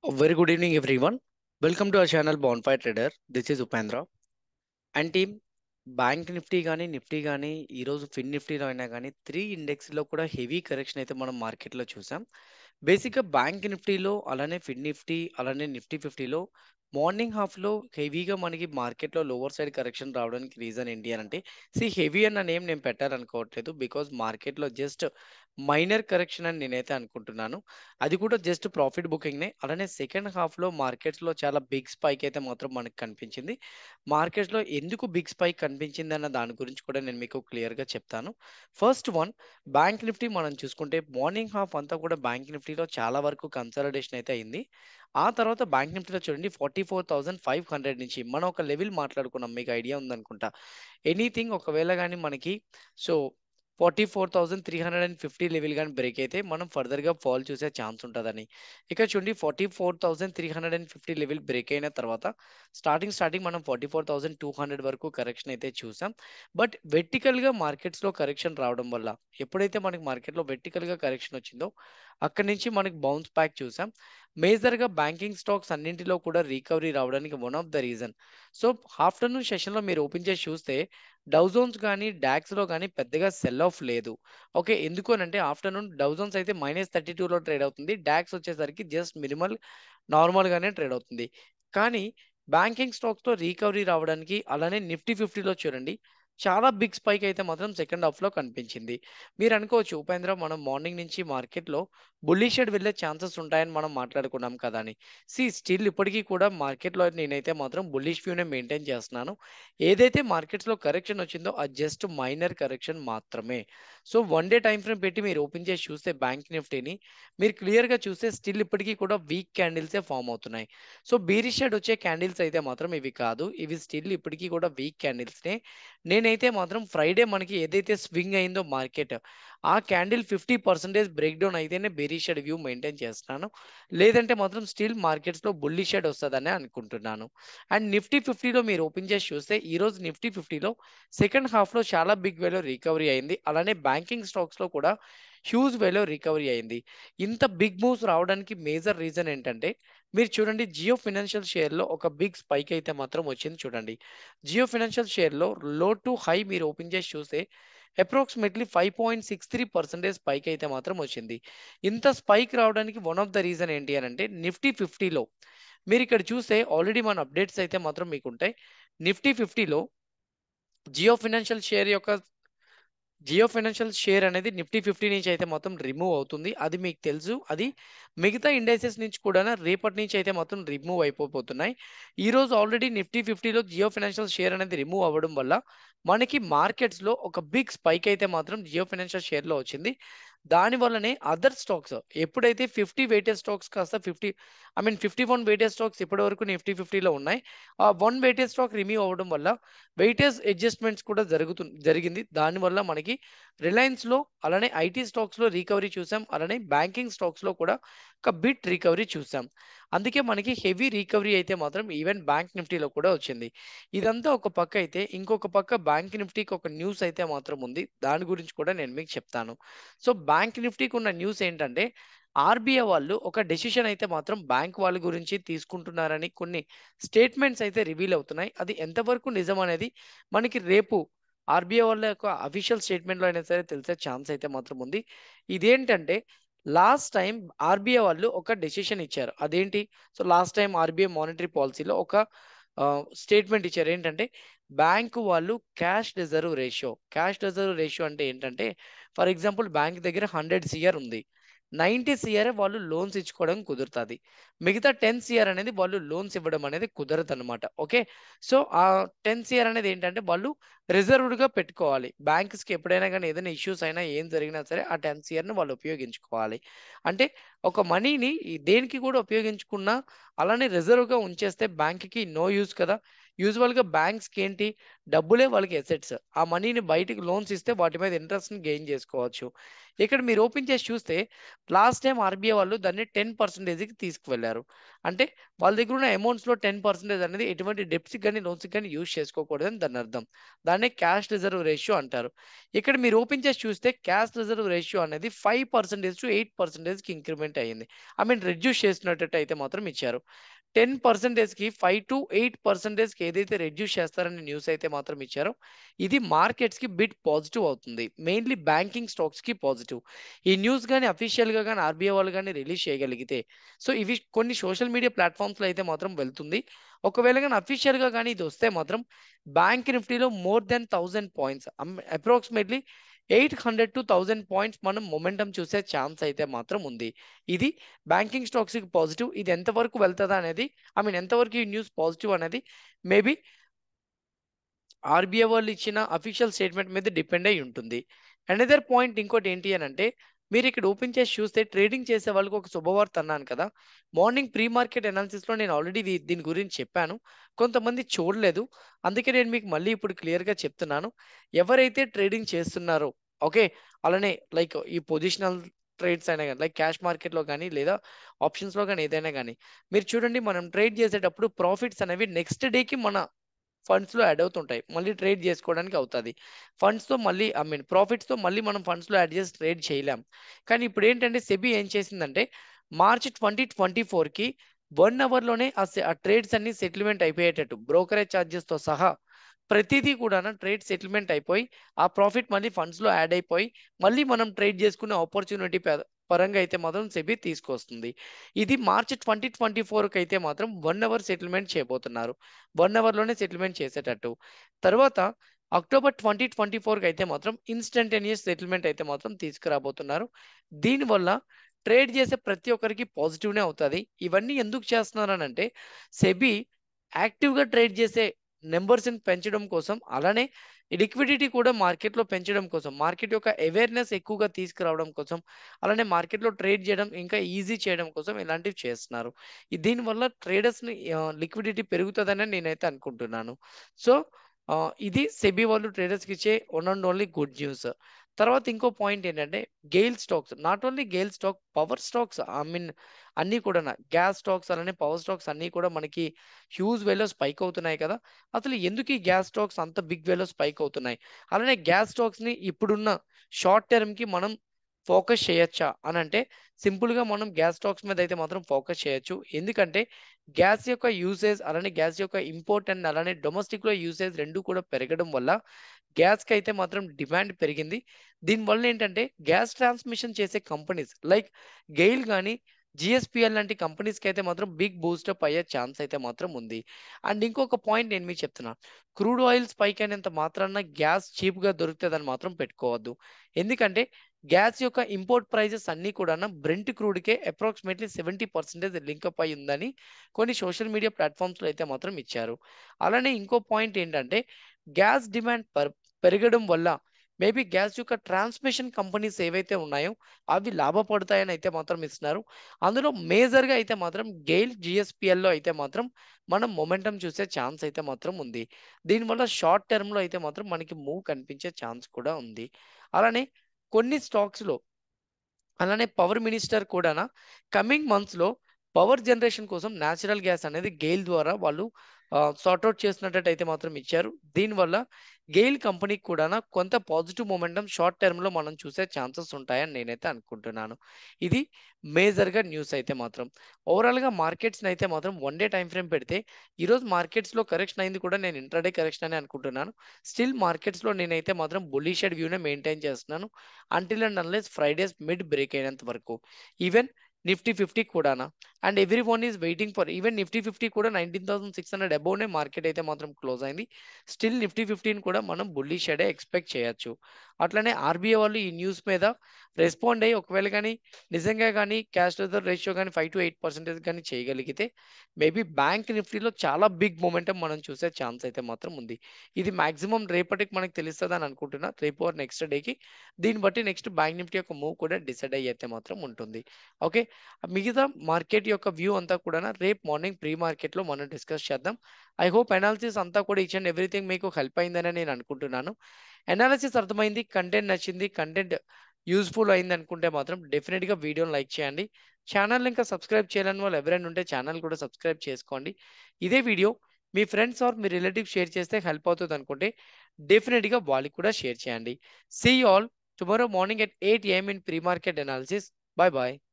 A very good evening, everyone. Welcome to our channel Bonfire Trader. This is Upendra. And team bank Nifty కానీ Nifty కానీ ఈరోజు ఫిన్ నిఫ్టీలో అయినా కానీ three ఇండెక్స్లో కూడా హెవీ కరెక్షన్ అయితే మనం మార్కెట్లో చూసాం బేసిక్గా బ్యాంక్ నిఫ్టీలో అలానే ఫిన్ నిఫ్టీ అలానే నిఫ్టీ ఫిఫ్టీలో మార్నింగ్ హాఫ్లో హెవీగా మనకి మార్కెట్లో లోవర్ సైడ్ కరెక్షన్ రావడానికి రీజన్ ఏంటి అని అంటే సి హెవీ అన్న నేమ్ నేను పెట్టాలనుకోవట్లేదు బికాజ్ మార్కెట్లో జస్ట్ మైనర్ కరెక్షన్ అని నేనైతే అనుకుంటున్నాను అది కూడా జస్ట్ ప్రాఫిట్ బుకింగ్నే అలానే సెకండ్ హాఫ్లో మార్కెట్స్లో చాలా బిగ్ స్పైక్ అయితే మాత్రం మనకు కనిపించింది మార్కెట్స్లో ఎందుకు బిగ్ స్పైక్ కనిపించింది అన్న దాని గురించి కూడా నేను మీకు క్లియర్గా చెప్తాను ఫస్ట్ వన్ బ్యాంక్ నిఫ్టీ మనం చూసుకుంటే మార్నింగ్ హాఫ్ అంతా కూడా బ్యాంక్ నిఫ్టీలో చాలా వరకు కన్సల్టేషన్ అయితే అయింది ఆ తర్వాత బ్యాంక్ నిఫ్టీలో చూడండి forty four thousand five hundred నుంచి మనం ఒక లెవెల్ మాట్లాడుకున్నాం మీకు ఐడియా ఉందనుకుంటా ఎనీథింగ్ ఒకవేళ కానీ మనకి so forty four thousand three hundred and fifty level కానీ బ్రేక్ అయితే మనం ఫర్దర్గా ఫాల్ చూసే ఛాన్స్ ఉంటుందని ఇక్కడ చూడండి forty four thousand three hundred and fifty level break అయిన తర్వాత స్టార్టింగ్ స్టార్టింగ్ మనం forty four thousand two hundred వరకు కరెక్షన్ అయితే చూసాం బట్ వెర్టికల్గా మార్కెట్స్లో కరెక్షన్ రావడం వల్ల ఎప్పుడైతే మనకి మార్కెట్లో వెర్టికల్గా కరెక్షన్ వచ్చిందో అక్కడి నుంచి మనకి బౌన్స్ బ్యాక్ చూసాం మేజర్గా బ్యాంకింగ్ స్టాక్స్ అన్నింటిలో కూడా రికవరీ రావడానికి one of the reason so afternoon సెషన్లో మీరు ఓపెన్ చేసి చూస్తే డౌజోన్స్ కానీ డాక్స్లో కానీ పెద్దగా సెల్ ఆఫ్ లేదు ఓకే ఎందుకు అని అంటే ఆఫ్టర్నూన్ డౌజోన్స్ అయితే మైనస్ థర్టీ టూలో ట్రేడ్ అవుతుంది డాక్స్ వచ్చేసరికి జస్ట్ మినిమల్ నార్మల్గానే ట్రేడ్ అవుతుంది కానీ బ్యాంకింగ్ స్టాక్స్లో రికవరీ రావడానికి అలానే నిఫ్టీ ఫిఫ్టీలో చూడండి చాలా బిగ్ స్పైక్ అయితే మాత్రం సెకండ్ హాఫ్లో కనిపించింది మీరు అనుకోవచ్చు ఉపేంద్ర మనం మార్నింగ్ నుంచి మార్కెట్లో బుల్లిష్ షెడ్ వెళ్ళే ఛాన్సెస్ ఉంటాయని మనం మాట్లాడుకున్నాం కదా అని సి స్టిల్ ఇప్పటికీ కూడా మార్కెట్లో నేనైతే మాత్రం బుల్లిష్ వ్యూనే మెయింటైన్ చేస్తున్నాను ఏదైతే మార్కెట్స్లో కరెక్షన్ వచ్చిందో అది జస్ట్ మైనర్ కరెక్షన్ మాత్రమే so one day time frame పెట్టి మీరు ఓపెన్ చేసి చూస్తే బ్యాంక్ నిఫ్టీని మీరు క్లియర్గా చూస్తే స్టిల్ ఇప్పటికీ కూడా వీక్ క్యాండిల్సే ఫామ్ అవుతున్నాయి సో బీరిష్ షెడ్ వచ్చే క్యాండిల్స్ అయితే మాత్రం ఇవి కాదు ఇవి స్టిల్ ఇప్పటికీ కూడా వీక్ క్యాండిల్స్నే నేనైతే మాత్రం ఫ్రైడే మనకి ఏదైతే స్వింగ్ అయిందో మార్కెట్ ఆ candle fifty percentage break down అయితేనే బెరీ షెడ్ వ్యూ మెయింటైన్ చేస్తున్నాను లేదంటే మాత్రం స్టిల్ మార్కెట్స్లో బుల్లి షెడ్ వస్తుందని అనుకుంటున్నాను అండ్ నిఫ్టీ ఫిఫ్టీలో మీరు ఓపెన్ చేసి చూస్తే ఈరోజు నిఫ్టీ ఫిఫ్టీలో సెకండ్ హాఫ్లో చాలా బిగ్ వేలో రికవరీ అయింది అలానే బ్యాంకింగ్ స్టాక్స్లో కూడా హ్యూజ్ వేలో రికవరీ అయింది ఇంత బిగ్ మూవ్స్ రావడానికి మేజర్ రీజన్ ఏంటంటే మీరు చూడండి జియో ఫినాన్షియల్ షేర్లో ఒక బిగ్ స్పైక్ అయితే మాత్రం వచ్చింది చూడండి జియో ఫినాన్షియల్ షేర్లో లో టు హై మీరు ఓపెన్ చేసి చూస్తే approximately five point six three percentage spike అయితే మాత్రం వచ్చింది ఇంత స్పైక్ రావడానికి వన్ ఆఫ్ ద రీజన్ ఏంటి అని అంటే నిఫ్టీ ఫిఫ్టీలో మీరు ఇక్కడ చూస్తే ఆల్రెడీ మన అప్డేట్స్ అయితే మాత్రం మీకు ఉంటాయి నిఫ్టీ ఫిఫ్టీలో జియో ఫినాన్షియల్ షేర్ యొక్క జియో ఫైనాన్షియల్ షేర్ అనేది నిఫ్టీ ఫిఫ్టీ నుంచి అయితే మొత్తం రిమూవ్ అవుతుంది అది మీకు తెలుసు అది మిగతా ఇండైసెస్ నుంచి కూడా రేపటి నుంచి అయితే మొత్తం రిమూవ్ అయిపోతున్నాయి ఈ రోజు ఆల్రెడీ నిఫ్టీ ఫిఫ్టీలో జియో ఫైనాన్షియల్ షేర్ అనేది రిమూవ్ అవ్వడం వల్ల మనకి మార్కెట్స్లో ఒక బిగ్ స్పైక్ అయితే మాత్రం జియో ఫైనాన్షియల్ షేర్లో వచ్చింది దాని వల్లనే అదర్ స్టాక్స్ ఎప్పుడైతే ఫిఫ్టీ వెయిటేజ్ స్టాక్స్ కాస్త fifty I mean fifty one weightage stocks ఇప్పటి వరకు నిఫ్టీ ఫిఫ్టీలో ఉన్నాయి ఆ వన్ వెయిటేజ్ స్టాక్ రిమూవ్ అవ్వడం వల్ల వెయిటేజ్ అడ్జస్ట్మెంట్స్ కూడా జరుగుతు జరిగింది దానివల్ల మనకి రిలయన్స్లో అలానే ఐటీ స్టాక్స్లో రికవరీ చూసాం అలానే బ్యాంకింగ్ స్టాక్స్లో కూడా ఒక బిట్ రికవరీ చూసాం అందుకే మనకి హెవీ రికవరీ అయితే మాత్రం ఈవెన్ బ్యాంక్ నిఫ్టీలో కూడా వచ్చింది ఇదంతా ఒక పక్క అయితే ఇంకొక పక్క బ్యాంక్ నిఫ్టీకి ఒక న్యూస్ అయితే మాత్రం ఉంది దాని గురించి కూడా నేను మీకు చెప్తాను సో బ్యాంక్ నిఫ్టీకి ఉన్న న్యూస్ ఏంటంటే ఆర్బీఐ వాళ్ళు ఒక డెసిషన్ అయితే మాత్రం బ్యాంక్ వాళ్ళ గురించి తీసుకుంటున్నారని కొన్ని స్టేట్మెంట్స్ అయితే రివీల్ అవుతున్నాయి అది ఎంతవరకు నిజం అనేది మనకి రేపు ఆర్బీఐ వాళ్ళ యొక్క అఫీషియల్ స్టేట్మెంట్లో అయినా సరే తెలిసే ఛాన్స్ అయితే మాత్రం ఉంది ఇదేంటంటే లాస్ట్ టైం ఆర్బీఐ వాళ్ళు ఒక డెసిషన్ ఇచ్చారు అదేంటి so last time RBI monetary పాలసీలో ఒక స్టేట్మెంట్ ఇచ్చారు ఏంటంటే బ్యాంకు వాళ్ళు cash reserve ratio cash reserve ratio అంటే ఏంటంటే ఫర్ ఎగ్జాంపుల్ బ్యాంక్ దగ్గర హండ్రెడ్ సిఆర్ ఉంది నైంటీ సిఆర్ వాళ్ళు లోన్స్ ఇచ్చుకోవడం కుదురుతుంది మిగతా టెన్ సిఆర్ అనేది వాళ్ళు లోన్స్ ఇవ్వడం అనేది కుదరదు అనమాట ఓకే సో ఆ టెన్ సిఆర్ అనేది ఏంటంటే వాళ్ళు రిజర్వ్డ్గా పెట్టుకోవాలి బ్యాంక్స్కి ఎప్పుడైనా కానీ ఏదైనా ఇష్యూస్ అయినా ఏం జరిగినా సరే ఆ టెన్ సిఆర్ని వాళ్ళు ఉపయోగించుకోవాలి అంటే ఒక మనీని దేనికి కూడా ఉపయోగించుకున్నా అలానే రిజర్వ్గా ఉంచేస్తే బ్యాంక్కి నో యూజ్ కదా యూజువల్గా బ్యాంక్స్కి ఏంటి డబ్బులే వాళ్ళకి ఎసెట్స్ ఆ మనీని బయటికి లోన్స్ ఇస్తే వాటి మీద ఇంట్రెస్ట్ని గెయిన్ చేసుకోవచ్చు ఇక్కడ మీరు ఓపెన్ చేసి చూస్తే లాస్ట్ టైం ఆర్బీఐ వాళ్ళు దాన్ని టెన్ పర్సెంటేజ్కి తీసుకువెళ్ళారు అంటే వాళ్ళ దగ్గర ఉన్న అమౌంట్స్లో టెన్ పర్సెంటేజ్ అనేది ఎటువంటి డెప్స్కి కానీ లోన్స్కి కానీ యూజ్ చేసుకోకూడదని దాని అర్థం దాన్నే క్యాష్ రిజర్వ్ రేషియో అంటారు ఇక్కడ మీరు ఓపెన్ చేసి చూస్తే క్యాష్ రిజర్వ్ రేషియో అనేది ఫైవ్ పర్సెంటేజ్ టు ఎయిట్ పర్సెంటేజ్కి ఇంక్రిమెంట్ అయ్యింది ఐ మీన్ రెడ్యూస్ చేసినట్టు అయితే మాత్రం ఇచ్చారు టెన్ పర్సెంటేజ్కి ఫైవ్ టు ఎయిట్ పర్సెంటేజ్కి ఏదైతే రెడ్యూస్ చేస్తారని న్యూస్ అయితే మాత్రం ఇచ్చారో ఇది మార్కెట్స్కి బిట్ పాజిటివ్ అవుతుంది మెయిన్లీ బ్యాంకింగ్ స్టాక్స్కి పాజిటివ్ ఈ న్యూస్ కానీ అఫీషియల్గా కానీ ఆర్బీఐ వాళ్ళు కానీ రిలీజ్ చేయగలిగితే సో ఇవి కొన్ని సోషల్ మీడియా ప్లాట్ఫామ్స్లో అయితే మాత్రం వెళ్తుంది ఒకవేళ కానీ అఫీషియల్గా కానీ ఇది వస్తే మాత్రం బ్యాంక్ నిఫ్టీలో more than thousand points approximately eight hundred to thousand points మనం మొమెంటం చూసే ఛాన్స్ అయితే మాత్రం ఉంది ఇది బ్యాంకింగ్ స్టాక్స్కి పాజిటివ్ ఇది ఎంతవరకు వెళ్తుందా అనేది ఐ మీన్ ఎంతవరకు ఈ న్యూస్ పాజిటివ్ అనేది మేబీ ఆర్బీఐ వాళ్ళు ఇచ్చిన అఫీషియల్ స్టేట్మెంట్ మీద డిపెండ్ అయి ఉంటుంది అనదర్ పాయింట్ ఇంకోటి ఏంటి అని అంటే మీరు ఇక్కడ ఓపెన్ చేసి చూస్తే ట్రేడింగ్ చేసే వాళ్ళకి ఒక శుభవార్త అన్నాను కదా మార్నింగ్ ప్రీ మార్కెట్ అనాలిసిస్లో నేను ఆల్రెడీ దీని గురించి చెప్పాను కొంతమంది చూడలేదు అందుకే నేను మీకు మళ్ళీ ఇప్పుడు క్లియర్గా చెప్తున్నాను ఎవరైతే ట్రేడింగ్ చేస్తున్నారో ఓకే అలానే లైక్ ఈ పొజిషనల్ ట్రేడ్స్ అయినా కానీ లైక్ క్యాష్ మార్కెట్లో కానీ లేదా ఆప్షన్స్లో కానీ ఏదైనా కానీ మీరు చూడండి మనం ట్రేడ్ చేసేటప్పుడు ప్రాఫిట్స్ అనేవి నెక్స్ట్ డేకి మన ఫండ్స్లో యాడ్ అవుతుంటాయి మళ్ళీ ట్రేడ్ చేసుకోవడానికి అవుతుంది ఫండ్స్తో మళ్ళీ ఐ మీన్ ప్రాఫిట్స్తో మళ్ళీ మనం ఫండ్స్లో యాడ్ చేసి ట్రేడ్ చేయలేం కానీ ఇప్పుడు ఏంటంటే సెబీ ఏం చేసిందంటే మార్చ్ ట్వంటీ ట్వంటీ ఫోర్కి వన్ అవర్లోనే ఆ ట్రేడ్స్ అన్ని సెటిల్మెంట్ అయిపోయేటట్టు బ్రోకరేజ్ ఛార్జెస్తో సహా ప్రతిదీ కూడా ట్రేడ్ సెటిల్మెంట్ అయిపోయి ఆ ప్రాఫిట్ మళ్ళీ ఫండ్స్లో యాడ్ అయిపోయి మళ్ళీ మనం ట్రేడ్ చేసుకునే ఆపర్చునిటీ పరంగా అయితే మాత్రం సెబీ తీసుకొస్తుంది ఇది మార్చ్ ట్వంటీ ట్వంటీ ఫోర్కి అయితే మాత్రం వన్ అవర్ సెటిల్మెంట్ చేయబోతున్నారు వన్ అవర్లోనే సెటిల్మెంట్ చేసేటట్టు తర్వాత అక్టోబర్ ట్వంటీ ట్వంటీ ఫోర్కి అయితే మాత్రం ఇన్స్టంటేనియస్ సెటిల్మెంట్ అయితే మాత్రం తీసుకురాబోతున్నారు దీనివల్ల ట్రేడ్ చేసే ప్రతి ఒక్కరికి పాజిటివ్నే అవుతుంది ఇవన్నీ ఎందుకు చేస్తున్నారనంటే సెబీ యాక్టివ్గా ట్రేడ్ చేసే నెంబర్స్ని పెంచడం కోసం అలానే లిక్విడిటీ కూడా మార్కెట్లో పెంచడం కోసం మార్కెట్ యొక్క అవేర్నెస్ ఎక్కువగా తీసుకురావడం కోసం అలానే మార్కెట్లో ట్రేడ్ చేయడం ఇంకా ఈజీ చేయడం కోసం ఇలాంటివి చేస్తున్నారు దీనివల్ల ట్రేడర్స్ని లిక్విడిటీ పెరుగుతుందని నేనైతే అనుకుంటున్నాను సో ఇది సెబీ వాళ్ళు ట్రేడర్స్కి ఇచ్చే one and only good news తర్వాత ఇంకో పాయింట్ ఏంటంటే GAIL stocks not only GAIL stock power stocks I mean అన్నీ కూడా గ్యాస్ స్టాక్స్ అలానే పవర్ స్టాక్స్ అన్నీ కూడా మనకి హ్యూజ్ వేలో స్పైక్ అవుతున్నాయి కదా అసలు ఎందుకు ఈ గ్యాస్ స్టాక్స్ అంత బిగ్ వేలో స్పైక్ అవుతున్నాయి అలానే గ్యాస్ స్టాక్స్ని ఇప్పుడున్న షార్ట్ టర్మ్కి మనం ఫోకస్ చేయొచ్చా అని అంటే సింపుల్గా మనం గ్యాస్ స్టాక్స్ మీద అయితే మాత్రం ఫోకస్ చేయొచ్చు ఎందుకంటే గ్యాస్ యొక్క యూసేజ్ అలానే గ్యాస్ యొక్క ఇంపోర్ట్ అండ్ అలానే డొమెస్టిక్లో యూసేజ్ రెండు కూడా పెరగడం వల్ల గ్యాస్కి అయితే మాత్రం డిమాండ్ పెరిగింది దీనివల్ల ఏంటంటే గ్యాస్ ట్రాన్స్మిషన్ చేసే కంపెనీస్ లైక్ గెయిల్ కానీ జిఎస్పిఎల్ లాంటి కంపెనీస్కి అయితే మాత్రం బిగ్ బూస్టప్ అయ్యే ఛాన్స్ అయితే మాత్రం ఉంది అండ్ ఇంకొక పాయింట్ నేను మీకు చెప్తున్నా క్రూడ్ ఆయిల్ స్పైక్ అయినంత మాత్రాన గ్యాస్ చీప్గా దొరుకుతుందని మాత్రం పెట్టుకోవద్దు ఎందుకంటే గ్యాస్ యొక్క ఇంపోర్ట్ ప్రైజెస్ అన్నీ కూడా బ్రెంట్ క్రూడ్కే అప్రాక్సిమేట్లీ సెవెంటీ పర్సెంటేజ్ లింకప్ అయి ఉందని కొన్ని సోషల్ మీడియా ప్లాట్ఫామ్స్లో అయితే మాత్రం ఇచ్చారు అలానే ఇంకో పాయింట్ ఏంటంటే గ్యాస్ డిమాండ్ పెరగడం వల్ల మేబీ గ్యాస్ యొక్క ట్రాన్స్మిషన్ కంపెనీస్ ఏవైతే ఉన్నాయో అవి లాభపడతాయని అయితే మాత్రం ఇస్తున్నారు అందులో మేజర్గా అయితే మాత్రం గెయిల్ జిఎస్పిఎల్లో అయితే మాత్రం మనం మొమెంటం చూసే ఛాన్స్ అయితే మాత్రం ఉంది దీనివల్ల షార్ట్ టర్మ్లో అయితే మాత్రం మనకి మూవ్ కనిపించే ఛాన్స్ కూడా ఉంది అలానే కొన్ని స్టాక్స్లో అలానే పవర్ మినిస్టర్ కూడా కమింగ్ మంత్స్లో పవర్ జనరేషన్ కోసం న్యాచురల్ గ్యాస్ అనేది గెయిల్ ద్వారా వాళ్ళు సార్ట్అవుట్ చేసినట్టు అయితే మాత్రం ఇచ్చారు దీనివల్ల గెయిల్ కంపెనీకి కూడా కొంత పాజిటివ్ మూమెంటం షార్ట్ టర్మ్లో మనం చూసే ఛాన్సెస్ ఉంటాయని నేనైతే అనుకుంటున్నాను ఇది మేజర్గా న్యూస్ అయితే మాత్రం ఓవరాల్గా మార్కెట్స్ని అయితే మాత్రం వన్ డే టైం ఫ్రేమ్ పెడితే ఈరోజు మార్కెట్స్లో కరెక్షన్ అయింది కూడా నేను ఇంట్రాడే కరెక్షన్ అని అనుకుంటున్నాను స్టిల్ మార్కెట్స్లో నేనైతే మాత్రం బుల్లిషెడ్ వ్యూనే మెయింటైన్ చేస్తున్నాను until and unless Friday's mid break అయినంత వరకు ఈవెన్ నిఫ్టీ ఫిఫ్టీ కూడానా and every one is waiting for even Nifty fifty కూడా నైన్టీన్ థౌసండ్ సిక్స్ హండ్రెడ్ అబౌవ్నే మార్కెట్ అయితే మాత్రం క్లోజ్ అయింది స్టిల్ నిఫ్టీ ఫిఫ్టీన్ కూడా మనం బుల్లి షేడే ఎక్స్పెక్ట్ చేయొచ్చు అట్లనే ఆర్బీఐ వాళ్ళు ఈ న్యూస్ మీద రెస్పాండ్ అయ్యి ఒకవేళ కానీ నిజంగా కానీ క్యాష్ రిజర్వ్ రేషియో కానీ ఫైవ్ టు ఎయిట్ పర్సెంటేజ్ కానీ చేయగలిగితే మేబీ బ్యాంక్ నిఫ్టీలో చాలా బిగ్ మూమెంటం మనం చూసే ఛాన్స్ అయితే మాత్రం ఉంది ఇది మాక్సిమం రేపటికి మనకు తెలుస్తుంది అని అనుకుంటున్నా రేపు ఆర్ నెక్స్ట్ డేకి దీన్ని బట్టి నెక్స్ట్ బ్యాంక్ నిఫ్టీ యొక్క మూవ్ కూడా డిసైడ్ అయ్యి అయితే మాత్రం ఉంటుంది ఓకే మిగతా మార్కెట్ యొక్క వ్యూ అంతా కూడా రేపు మార్నింగ్ ప్రీ మార్కెట్లో మనం డిస్కస్ చేద్దాం ఐ హోప్ అనాలిసిస్ అంతా కూడా ఈచ్ అండ్ ఎవ్రీథింగ్ మీకు హెల్ప్ అయిందని నేను అనుకుంటున్నాను అనాలిసిస్ అర్థమైంది కంటెంట్ నచ్చింది కంటెంట్ యూస్ఫుల్ అయింది అనుకుంటే మాత్రం డెఫినెట్గా వీడియోని లైక్ చేయండి ఛానల్ ఇంకా సబ్స్క్రైబ్ చేయాలని వాళ్ళు ఎవరైనా ఉంటే ఛానల్ కూడా సబ్స్క్రైబ్ చేసుకోండి ఇదే వీడియో మీ ఫ్రెండ్స్ ఆర్ మీ రిలేటివ్స్ షేర్ చేస్తే హెల్ప్ అవుతుంది అనుకుంటే డెఫినెట్గా వాళ్ళకి కూడా షేర్ చేయండి see all tomorrow morning at eight AM in pre market analysis bye bye